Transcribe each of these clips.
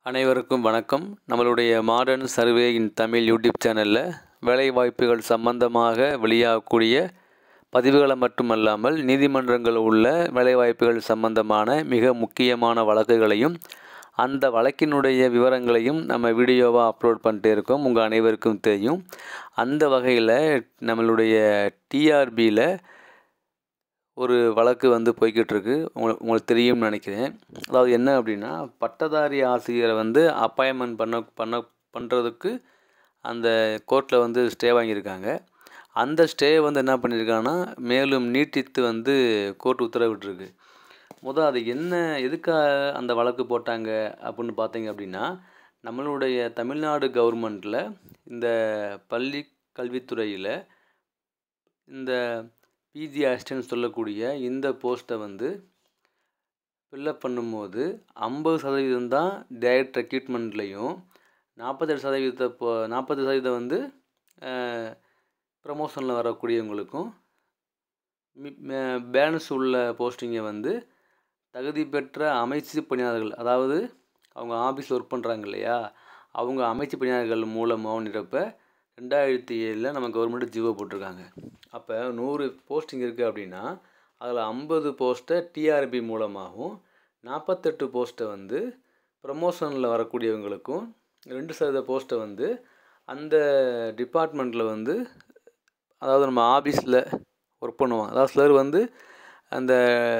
அனைவருக்கும் வணக்கம் நம்மளுடைய modern survey in Tamil YouTube சேனலில் வேலைவாய்ப்புகள் சம்பந்தமாக வெளியாகக்கூடிய பதிவுகளை மட்டுமல்லாமல் நீதிமன்றங்களில் உள்ள வேலைவாய்ப்புகள் சம்பந்தமான மிக முக்கியமான வழக்குகளையும் அந்த வழக்கினுடைய விவரங்களையும் நம்ம வீடியோவாக அப்லோட் பண்ணிட்டே இருக்கோம் உங்கள் அனைவருக்கும் தெரியும் அந்த வகையில் நம்மளுடைய டிஆர்பியில் ஒரு வழக்கு வந்து போய்கிட்டு இருக்கு உங்களுக்கு உங்களுக்கு தெரியும்னு நினைக்கிறேன் அதாவது என்ன அப்படின்னா பட்டதாரி ஆசிரியரை வந்து அப்பாயின்மெண்ட் பண்ண பண்ண பண்ணுறதுக்கு அந்த கோர்ட்டில் வந்து ஸ்டே வாங்கியிருக்காங்க அந்த ஸ்டே வந்து என்ன பண்ணியிருக்காங்கன்னா மேலும் நீட்டித்து வந்து கோர்ட் உத்தரவிட்டிருக்கு முதல் அது என்ன எதுக்காக அந்த வழக்கு போட்டாங்க அப்படின்னு பார்த்தீங்க அப்படின்னா நம்மளுடைய தமிழ்நாடு கவர்மெண்ட்டில் இந்த பள்ளி கல்வித்துறையில் இந்த பிஜி அசிஸ்டன்ட் சொல்லக்கூடிய இந்த போஸ்ட்டை வந்து ஃபில்லப் பண்ணும்போது ஐம்பது சதவீதம் தான் டைரக்ட் ரெக்ரூட்மெண்ட்லேயும் நாற்பத்தெட்டு சதவீதத்தை இப்போ நாற்பது சதவீதம் வந்து ப்ரமோஷனில் வரக்கூடியவங்களுக்கும் பேலன்ஸ் உள்ள போஸ்டிங்கை வந்து தகுதி பெற்ற அமைச்சு பணியாளர்கள் அதாவது அவங்க ஆஃபீஸில் ஒர்க் பண்ணுறாங்க இல்லையா அவங்க அமைச்சு பணியாளர்கள் மூலமாக நிரப்ப ரெண்டாயிரத்தி ஏழில் நம்ம கவர்மெண்ட் ஜீவோ போட்டிருக்காங்க அப்போ நூறு போஸ்டிங் இருக்குது அப்படின்னா அதில் ஐம்பது போஸ்ட்டை டிஆர்பி மூலமாகவும் நாற்பத்தெட்டு போஸ்ட்டை வந்து ப்ரமோஷனில் வரக்கூடியவங்களுக்கும் ரெண்டு சதவீத போஸ்ட்டை வந்து அந்த டிபார்ட்மெண்ட்டில் வந்து அதாவது நம்ம ஆஃபீஸில் ஒர்க் பண்ணுவோம் அதாவது சிலர் வந்து அந்த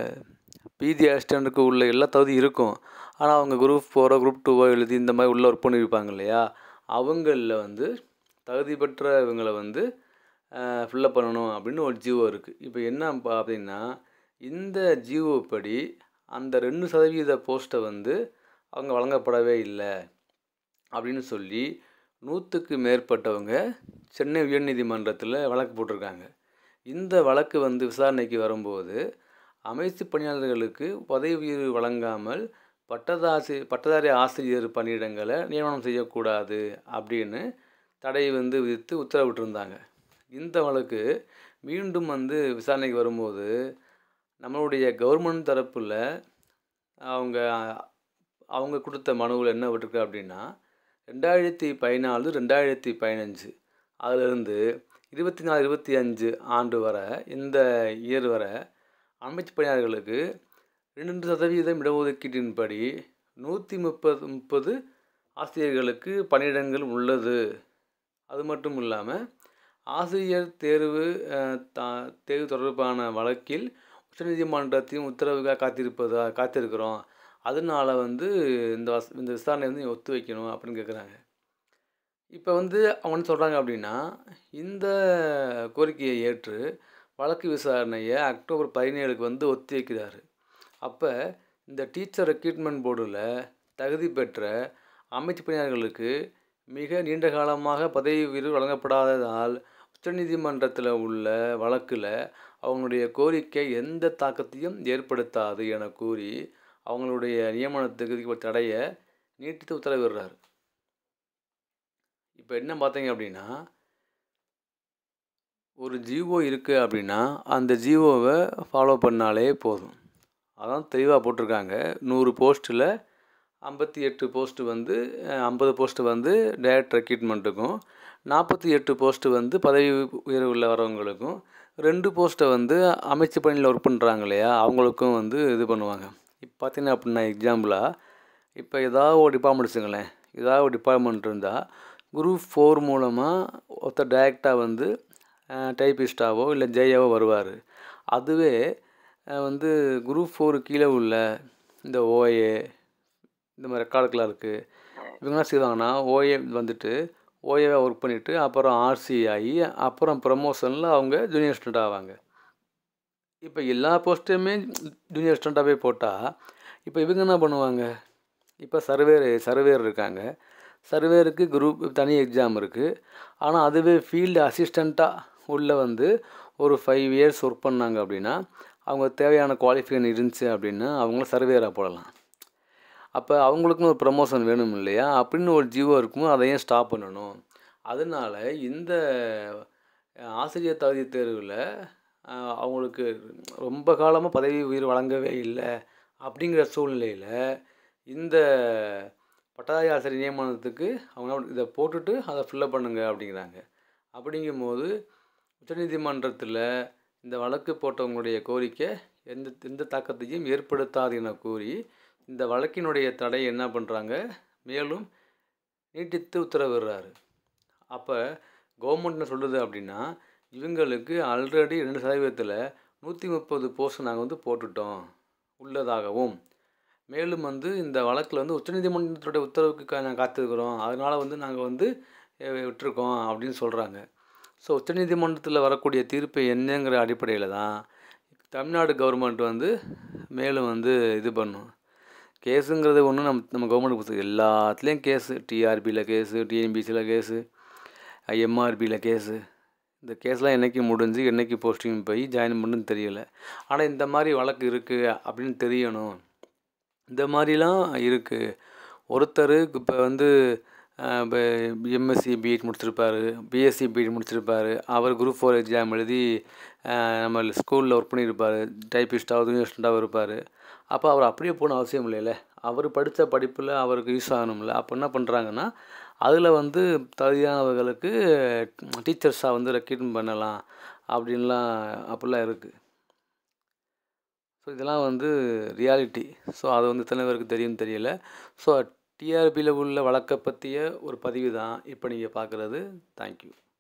பிஜி அசிஸ்டண்ட்டுக்கு உள்ள எல்லா தகுதியும் இருக்கும் ஆனால் அவங்க குரூப் ஃபோரோ குரூப் டூவோ எழுதி இந்த மாதிரி உள்ளே ஒர்க் பண்ணியிருப்பாங்க இல்லையா அவங்களில் வந்து தகுதி பெற்ற இவங்களை வந்து ஃபில்லப் பண்ணணும் அப்படின்னு ஒரு ஜிஓ இருக்குது இப்போ என்ன அப்படின்னா இந்த ஜிஓ படி அந்த ரெண்டு சதவீத போஸ்ட்டை வந்து அவங்க வழங்கப்படவே இல்லை அப்படின்னு சொல்லி நூற்றுக்கு மேற்பட்டவங்க சென்னை உயர்நீதிமன்றத்தில் வழக்கு போட்டிருக்காங்க இந்த வழக்கு வந்து விசாரணைக்கு வரும்போது அமைச்சு பணியாளர்களுக்கு பதவி உயர்வு வழங்காமல் பட்டதாசி பட்டதாரி ஆசிரியர் பணியிடங்களை நியமனம் செய்யக்கூடாது அப்படின்னு தடை வந்து விதித்து உத்தரவிட்டிருந்தாங்க இந்த வழக்கு மீண்டும் வந்து விசாரணைக்கு வரும்போது நம்மளுடைய கவர்மெண்ட் தரப்பில் அவங்க அவங்க கொடுத்த மனுவில் என்ன விட்டுருக்கு அப்படின்னா ரெண்டாயிரத்தி பதினாலு ரெண்டாயிரத்தி பதினஞ்சு அதிலிருந்து இருபத்தி நாலு இருபத்தி அஞ்சு ஆண்டு வரை இந்த இயர் வரை அமைச்சு பணியாளர்களுக்கு ரெண்டு சதவீதம் இடஒதுக்கீட்டின்படி நூற்றி முப்பது முப்பது ஆசிரியர்களுக்கு பணியிடங்கள் உள்ளது அது மட்டும் இல்லாமல் ஆசிரியர் தேர்வு தேர்வு தொடர்பான வழக்கில் உச்சநீதிமன்றத்தையும் உத்தரவுக்காக காத்திருப்பதா காத்திருக்கிறோம் அதனால வந்து இந்த வஸ் இந்த விசாரணை வந்து ஒத்து வைக்கணும் அப்படின்னு கேட்குறாங்க இப்போ வந்து அவங்க என்ன சொல்கிறாங்க அப்படின்னா இந்த கோரிக்கையை ஏற்று வழக்கு விசாரணையை அக்டோபர் பதினேழுக்கு வந்து ஒத்தி வைக்கிறாரு அப்போ இந்த டீச்சர் ரெக்ரூட்மெண்ட் போர்டில் தகுதி பெற்ற அமைச்சு பணியாளர்களுக்கு மிக நீண்ட காலமாக பதவி உயர்வு வழங்கப்படாததால் உச்சநீதிமன்றத்தில் உள்ள வழக்கில் அவங்களுடைய கோரிக்கை எந்த தாக்கத்தையும் ஏற்படுத்தாது என கூறி அவங்களுடைய நியமனத்துக்கு தடையை நீட்டித்து உத்தரவிடுறார் இப்போ என்ன பார்த்தீங்க அப்படின்னா ஒரு ஜிஓ இருக்குது அப்படின்னா அந்த ஜிஓவை ஃபாலோ பண்ணாலே போதும் அதான் தெளிவாக போட்டிருக்காங்க நூறு போஸ்ட்டில் ஐம்பத்தி எட்டு போஸ்ட்டு வந்து ஐம்பது போஸ்ட்டு வந்து டைரக்ட் ரெக்ரூட்மெண்ட்டுக்கும் நாற்பத்தி எட்டு போஸ்ட்டு வந்து பதவி உயர்வில் வரவங்களுக்கும் ரெண்டு போஸ்ட்டை வந்து அமைச்சு பணியில் ஒர்க் பண்ணுறாங்க இல்லையா அவங்களுக்கும் வந்து இது பண்ணுவாங்க இப்போ பார்த்தீங்கன்னா அப்படின்னா எக்ஸாம்பிளாக இப்போ ஏதாவது ஒரு டிபார்ட்மெண்ட் வச்சுங்களேன் ஏதாவது ஒரு டிபார்ட்மெண்ட் இருந்தால் குரூப் ஃபோர் மூலமாக ஒருத்தர் டைரெக்டாக வந்து டைப்பிஸ்டாவோ இல்லை ஜேயாவோ வருவார் அதுவே வந்து குரூப் ஃபோரு கீழே உள்ள இந்த ஓஏ இந்த மாதிரி ரெக்கார்டு கிளார்க்கு இவங்க என்ன செய்வாங்கன்னா ஓஏ வந்துட்டு ஓஏவை ஒர்க் பண்ணிவிட்டு அப்புறம் ஆர்சி ஆகி அப்புறம் ப்ரமோஷனில் அவங்க ஜூனியர் ஸ்டூடெண்ட் ஆவாங்க இப்போ எல்லா போஸ்ட்டையுமே ஜூனியர் ஸ்டூடெண்ட்டாகவே போட்டால் இப்போ இவங்க என்ன பண்ணுவாங்க இப்போ சர்வேர் சர்வேர் இருக்காங்க சர்வேருக்கு குரூப் தனி எக்ஸாம் இருக்குது ஆனால் அதுவே ஃபீல்டு அசிஸ்டண்ட்டாக உள்ள வந்து ஒரு ஃபைவ் இயர்ஸ் ஒர்க் பண்ணாங்க அப்படின்னா அவங்க தேவையான குவாலிஃபிகேஷன் இருந்துச்சு அப்படின்னா அவங்கள சர்வேராக போடலாம் அப்போ அவங்களுக்கும் ஒரு ப்ரமோஷன் வேணும் இல்லையா அப்படின்னு ஒரு ஜீவோ இருக்குமோ அதையும் ஸ்டாப் பண்ணணும் அதனால் இந்த ஆசிரியர் தகுதி தேர்வில் அவங்களுக்கு ரொம்ப காலமாக பதவி உயிர் வழங்கவே இல்லை அப்படிங்கிற சூழ்நிலையில் இந்த பட்டதாரி ஆசிரியர் நியமனத்துக்கு அவங்க இதை போட்டுட்டு அதை ஃபில்லப் பண்ணுங்க அப்படிங்கிறாங்க அப்படிங்கும்போது உச்சநீதிமன்றத்தில் இந்த வழக்கு போட்டவங்களுடைய கோரிக்கை எந்த எந்த தாக்கத்தையும் ஏற்படுத்தாது என கூறி இந்த வழக்கினுடைய தடை என்ன பண்ணுறாங்க மேலும் நீட்டித்து உத்தரவிடுறாரு அப்போ கவர்மெண்ட் என்ன சொல்லுது அப்படின்னா இவங்களுக்கு ஆல்ரெடி ரெண்டு சதவீதத்தில் நூற்றி முப்பது போஸ்ட் நாங்கள் வந்து போட்டுட்டோம் உள்ளதாகவும் மேலும் வந்து இந்த வழக்கில் வந்து உச்சநீதிமன்றத்துடைய உத்தரவுக்கு நாங்கள் காத்திருக்கிறோம் அதனால் வந்து நாங்கள் வந்து அஹ், விட்டிருக்கோம் அப்படின்னு சொல்கிறாங்க ஸோ உச்சநீதிமன்றத்தில் வரக்கூடிய தீர்ப்பு என்னங்கிற அடிப்படையில் தான் தமிழ்நாடு கவர்மெண்ட் வந்து மேலும் வந்து இது பண்ணும் கேஸுங்கிறது ஒன்றும் நம்ம நம்ம கவர்மெண்ட் பொறுத்து எல்லாத்துலேயும் கேஸு டிஆர்பியில் கேஸு டிஎன்பிசியில் கேஸு எம்ஆர்பியில் கேஸு இந்த கேஸ்லாம் என்னைக்கு முடிஞ்சு என்னைக்கு போஸ்டிங் போய் ஜாயின் பண்ணுன்னு தெரியல ஆனால் இந்த மாதிரி வழக்கு இருக்குது அப்படின்னு தெரியணும் இந்த மாதிரிலாம் இருக்குது ஒருத்தர் இப்போ வந்து இப்போ எம்எஸ்சி பிஎட் முடிச்சிருப்பாரு பிஎஸ்சி பிஎட் முடிச்சிருப்பாரு அவர் குரூப் ஃபோர் எக்ஸாம் எழுதி அஹ், நம்ம ஸ்கூலில் ஒர்க் பண்ணியிருப்பார் டைப்பிஸ்டாகவும் யூனிவர்சிட்டாகவும் இருப்பார் அப்போ அவர் அப்படியே போகணும் அவசியம் இல்லைல்ல அவர் படித்த படிப்பில் அவருக்கு யூஸ் ஆகணும்ல அப்போ என்ன பண்ணுறாங்கன்னா அதில் வந்து தகுதியானவர்களுக்கு டீச்சர்ஸாக வந்து ரெக்ரூட்மெண்ட் பண்ணலாம் அப்படின்லாம் அப்படிலாம் இருக்குது ஸோ இதெல்லாம் வந்து ரியாலிட்டி ஸோ அது வந்து எத்தனை பேருக்கு தெரியும் தெரியல ஸோ டிஆர்பியில் உள்ள வழக்கை பற்றிய ஒரு பதிவு தான் இப்போ நீங்கள் பார்க்குறது தேங்க்யூ